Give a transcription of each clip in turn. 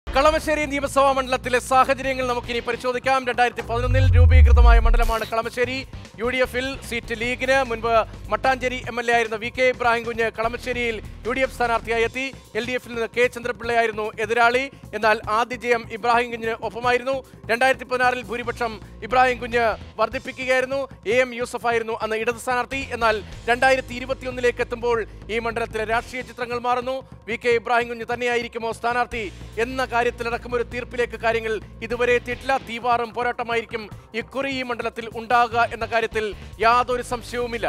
കളമശ്ശേരി നിയമസഭാ മണ്ഡലത്തിലെ സാഹചര്യങ്ങൾ നമുക്കിനി പരിശോധിക്കാം രണ്ടായിരത്തി പതിനൊന്നിൽ രൂപീകൃതമായ മണ്ഡലമാണ് കളമശ്ശേരി യു ഡി എഫിൽ സീറ്റ് ലീഗിന് മുൻപ് മട്ടാഞ്ചേരി എം എൽ എ ആയിരുന്ന വി കെ ഇബ്രാഹിം കുഞ്ഞ് കളമശ്ശേരിയിൽ യു ഡി എഫ് സ്ഥാനാർത്ഥിയായി എത്തി എൽ ഡി എഫിൽ നിന്ന് കെ ചന്ദ്രപിള്ളയായിരുന്നു എതിരാളി എന്നാൽ ആദ്യ ജയം ഇബ്രാഹിം കുഞ്ഞിന് ഒപ്പമായിരുന്നു രണ്ടായിരത്തി പതിനാറിൽ ഭൂരിപക്ഷം ഇബ്രാഹിം കുഞ്ഞ് വർദ്ധിപ്പിക്കുകയായിരുന്നു എ എം യൂസഫ് ആയിരുന്നു അന്ന് ഇടത് സ്ഥാനാർത്ഥി എന്നാൽ രണ്ടായിരത്തി ഇരുപത്തിയൊന്നിലേക്ക് എത്തുമ്പോൾ ഈ മണ്ഡലത്തിലെ രാഷ്ട്രീയ ചിത്രങ്ങൾ മാറുന്നു വി കെ ഇബ്രാഹിം കുഞ്ഞ് തന്നെയായിരിക്കുമോ സ്ഥാനാർത്ഥി എന്ന കാര്യത്തിലടക്കം ഒരു തീർപ്പിലേക്ക് കാര്യങ്ങൾ ഇതുവരെ എത്തിയിട്ടില്ല തീവാറും പോരാട്ടമായിരിക്കും ഇക്കുറി ഈ മണ്ഡലത്തിൽ ഉണ്ടാകുക എന്ന കാര്യത്തിൽ യാതൊരു സംശയവുമില്ല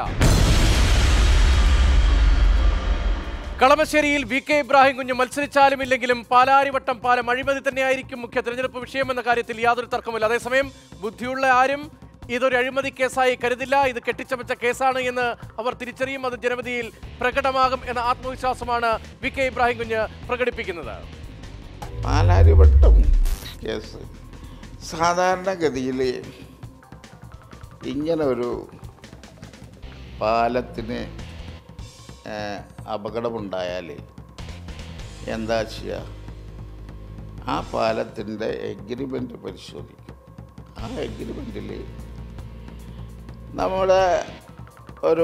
കളമശ്ശേരിയിൽ വി കെ ഇബ്രാഹിം കുഞ്ഞ് മത്സരിച്ചാലും ഇല്ലെങ്കിലും പാലാരിവട്ടം പാലം അഴിമതി തന്നെയായിരിക്കും മുഖ്യ തെരഞ്ഞെടുപ്പ് വിഷയമെന്ന കാര്യത്തിൽ യാതൊരു തർക്കമില്ല അതേസമയം ബുദ്ധിയുള്ള ആരും ഇതൊരു അഴിമതി കേസായി കരുതില്ല ഇത് കെട്ടിച്ചമച്ച കേസാണ് എന്ന് അവർ തിരിച്ചറിയും അത് ജനവിധിയിൽ പ്രകടമാകും എന്ന ആത്മവിശ്വാസമാണ് വി കെ ഇബ്രാഹിം കുഞ്ഞ് പ്രകടിപ്പിക്കുന്നത് പാലാരിവട്ടം കേസ് സാധാരണഗതിയിൽ ഇങ്ങനെ ഒരു പാലത്തിന് ആ, അപകടമുണ്ടായാൽ എന്താ ചെയ്യുക ആ പാലത്തിൻ്റെ എഗ്രിമെൻ്റ് പരിശോധിക്കും ആ എഗ്രിമെൻറ്റിൽ നമ്മുടെ ഒരു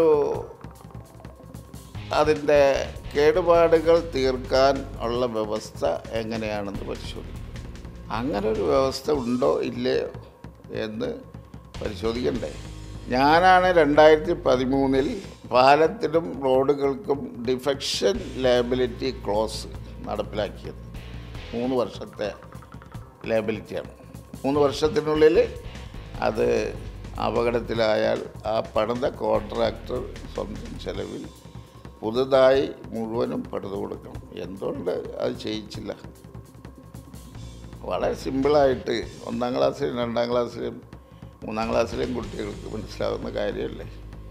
അതിൻ്റെ കേടുപാടുകൾ തീർക്കാൻ ഉള്ള വ്യവസ്ഥ എങ്ങനെയാണെന്ന് പരിശോധിക്കും അങ്ങനെ ഒരു വ്യവസ്ഥ ഉണ്ടോ ഇല്ലയോ എന്ന് പരിശോധിക്കണ്ടേ ഞാനാണ് രണ്ടായിരത്തി പതിമൂന്നിൽ പാലത്തിനും റോഡുകൾക്കും ഡിഫെക്ഷൻ ലേബിലിറ്റി ക്ലോസ് നടപ്പിലാക്കിയത് മൂന്ന് വർഷത്തെ ലേബിലിറ്റിയാണ് മൂന്ന് വർഷത്തിനുള്ളിൽ അത് അപകടത്തിലായാൽ ആ പണിത കോൺട്രാക്ടർ സ്വന്തം ചെലവിൽ പുതുതായി മുഴുവനും പണിത് കൊടുക്കണം എന്തുകൊണ്ട് അത് ചെയ്യിച്ചില്ല വളരെ സിമ്പിളായിട്ട് ഒന്നാം ക്ലാസ്സിലും രണ്ടാം ക്ലാസ്സിലും മൂന്നാം ക്ലാസ്സിലെയും കുട്ടികൾക്ക് മനസ്സിലാവുന്ന കാര്യമല്ലേ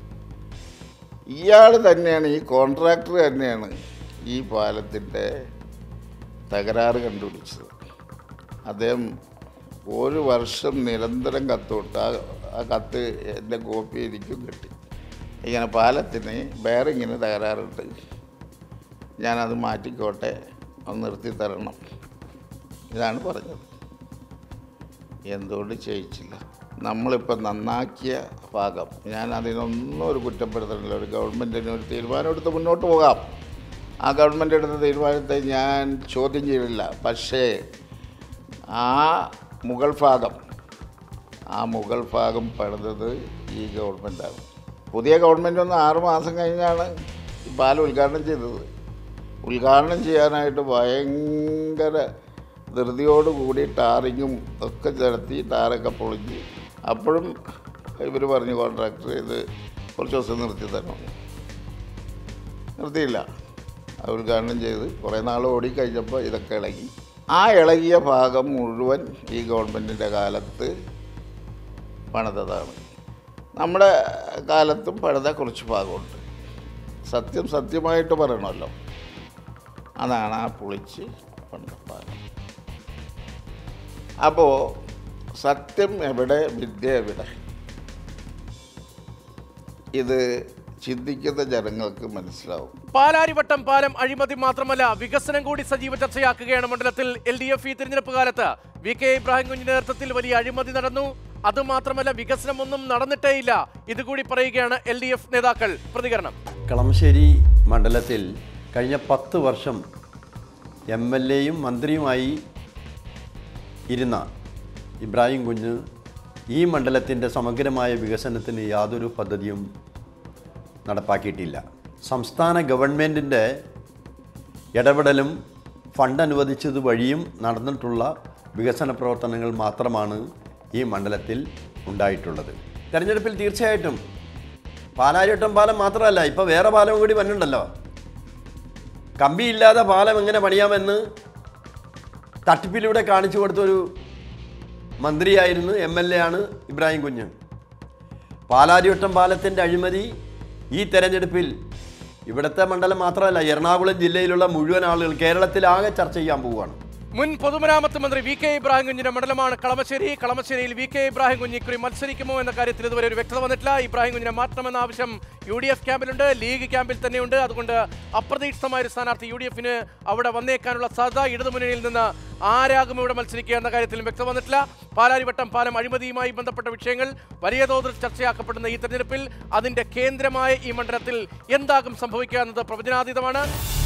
ഇയാൾ തന്നെയാണ് ഈ കോൺട്രാക്ടർ തന്നെയാണ് ഈ പാലത്തിൻ്റെ തകരാറ് കണ്ടുപിടിച്ചത് അദ്ദേഹം ഒരു വർഷം നിരന്തരം കത്ത് കൊടുത്തു ആ ആ കത്ത് എൻ്റെ കോപ്പി എനിക്കും കിട്ടി ഇങ്ങനെ പാലത്തിന് ബെയറിങ്ങിന് തകരാറുണ്ട് ഞാനത് മാറ്റിക്കോട്ടെ ഒന്ന് നിർത്തി തരണം ഇതാണ് പറഞ്ഞത് എന്തുകൊണ്ട് ചെയ്യിച്ചില്ല നമ്മളിപ്പോൾ നന്നാക്കിയ ഭാഗം ഞാൻ അതിനൊന്നും ഒരു കുറ്റപ്പെടുത്തണില്ല ഒരു ഗവൺമെൻറ്റിന് ഒരു തീരുമാനം എടുത്ത് മുന്നോട്ട് പോകാം ആ ഗവൺമെൻറ് എടുത്ത തീരുമാനത്തെ ഞാൻ ചോദ്യം ചെയ്തില്ല പക്ഷേ ആ മുകൾ ഭാഗം ആ മുകൾ ഭാഗം പണിതത് ഈ ഗവൺമെൻറ്റാണ് പുതിയ ഗവൺമെൻറ് ഒന്ന് ആറ് മാസം കഴിഞ്ഞാണ് ഈ പാലം ഉദ്ഘാടനം ചെയ്തത് ഉദ്ഘാടനം ചെയ്യാനായിട്ട് ഭയങ്കര ധൃതിയോട് കൂടി ടാറിങ്ങും ഒക്കെ നടത്തി ടാറൊക്കെ പൊളിഞ്ഞ് അപ്പോഴും ഇവർ പറഞ്ഞു കോൺട്രാക്ടർ ഇത് കുറച്ച് ദിവസം നിർത്തി തരണം നിർത്തിയില്ല അത് ഉദ്ഘാടനം ചെയ്ത് കുറേ നാൾ ഓടിക്കഴിഞ്ഞപ്പോൾ ഇതൊക്കെ ഇളകി ആ ഇളകിയ ഭാഗം മുഴുവൻ ഈ ഗവൺമെൻറ്റിൻ്റെ കാലത്ത് പണിതതാണ് നമ്മുടെ കാലത്തും പണിത കുറച്ച് ഭാഗമുണ്ട് സത്യം സത്യമായിട്ട് പറയണമല്ലോ അതാണ് ആ പൊളിച്ച് പണിത ഭാഗം അപ്പോൾ സത്യം എവിടെ വിദ്യ എവിടെ ഇത് ചിന്തിക്കുന്ന ജനങ്ങൾക്ക് മനസ്സിലാവും പാലാരിവട്ടം പാലം അഴിമതി മാത്രമല്ല വികസനം കൂടി സജീവ ചർച്ചയാക്കുകയാണ് മണ്ഡലത്തിൽ എൽ ഡി എഫ് ഈ തിരഞ്ഞെടുപ്പ് കാലത്ത് വി കെ ഇബ്രാഹിം കുഞ്ഞിന്റെ നേതൃത്വത്തിൽ വലിയ അഴിമതി നടന്നു അതുമാത്രമല്ല വികസനമൊന്നും നടന്നിട്ടേയില്ല ഇതുകൂടി പറയുകയാണ് എൽ ഡി എഫ് നേതാക്കൾ പ്രതികരണം കളമശ്ശേരി മണ്ഡലത്തിൽ കഴിഞ്ഞ പത്ത് വർഷം എം എൽ എയും മന്ത്രിയുമായി ഇരുന്ന ഇബ്രാഹിം കുഞ്ഞ് ഈ മണ്ഡലത്തിൻ്റെ സമഗ്രമായ വികസനത്തിന് യാതൊരു പദ്ധതിയും നടപ്പാക്കിയിട്ടില്ല സംസ്ഥാന ഗവൺമെൻറ്റിൻ്റെ ഇടപെടലും ഫണ്ട് അനുവദിച്ചത് വഴിയും നടന്നിട്ടുള്ള വികസന പ്രവർത്തനങ്ങൾ മാത്രമാണ് ഈ മണ്ഡലത്തിൽ ഉണ്ടായിട്ടുള്ളത് തെരഞ്ഞെടുപ്പിൽ തീർച്ചയായിട്ടും പാലാരിവട്ടം പാലം മാത്രമല്ല ഇപ്പോൾ വേറെ പാലം കൂടി വന്നിട്ടുണ്ടല്ലോ കമ്പിയില്ലാതെ പാലം എങ്ങനെ പണിയാമെന്ന് തട്ടിപ്പിലൂടെ കാണിച്ചു കൊടുത്തൊരു മന്ത്രിയായിരുന്നു എം എൽ എ ആണ് ഇബ്രാഹിം കുഞ്ഞ് പാലാരിവട്ടം പാലത്തിൻ്റെ അഴിമതി ഈ തെരഞ്ഞെടുപ്പിൽ ഇവിടുത്തെ മണ്ഡലം മാത്രമല്ല എറണാകുളം ജില്ലയിലുള്ള മുഴുവൻ ആളുകൾ കേരളത്തിലാകെ ചർച്ച ചെയ്യാൻ പോവുകയാണ് മുൻ പൊതുമരാമത്ത് മന്ത്രി വി കെ ഇബ്രാഹിം കുഞ്ഞിന്റെ മണ്ഡലമാണ് കളമശ്ശേരി കളമശ്ശേരിയിൽ വി കെ ഇബ്രാഹിം കുഞ്ഞ് ഇക്കുറി മത്സരിക്കുമോ എന്ന കാര്യത്തിൽ ഇതുവരെ ഒരു വ്യക്തത വന്നിട്ടില്ല ഇബ്രാഹിം കുഞ്ഞിനെ മാറ്റണമെന്ന ആവശ്യം യു ഡി എഫ് ക്യാമ്പിലുണ്ട് ലീഗ് ക്യാമ്പിൽ തന്നെയുണ്ട് അതുകൊണ്ട് അപ്രതീക്ഷിതമായ ഒരു സ്ഥാനാർത്ഥി യു ഡി എഫിന് അവിടെ വന്നേക്കാനുള്ള സാധ്യത ഇടതുമുന്നണിയിൽ നിന്ന് ആരാകും ഇവിടെ മത്സരിക്കുക എന്ന കാര്യത്തിലും വ്യക്തത വന്നിട്ടില്ല പാലാരിവട്ടം പാലം അഴിമതിയുമായി ബന്ധപ്പെട്ട വിഷയങ്ങൾ വലിയ തോതിൽ ചർച്ചയാക്കപ്പെടുന്ന ഈ തെരഞ്ഞെടുപ്പിൽ അതിന്റെ കേന്ദ്രമായ ഈ മണ്ഡലത്തിൽ എന്താകും സംഭവിക്കുക എന്നത് പ്രവചനാതീതമാണ്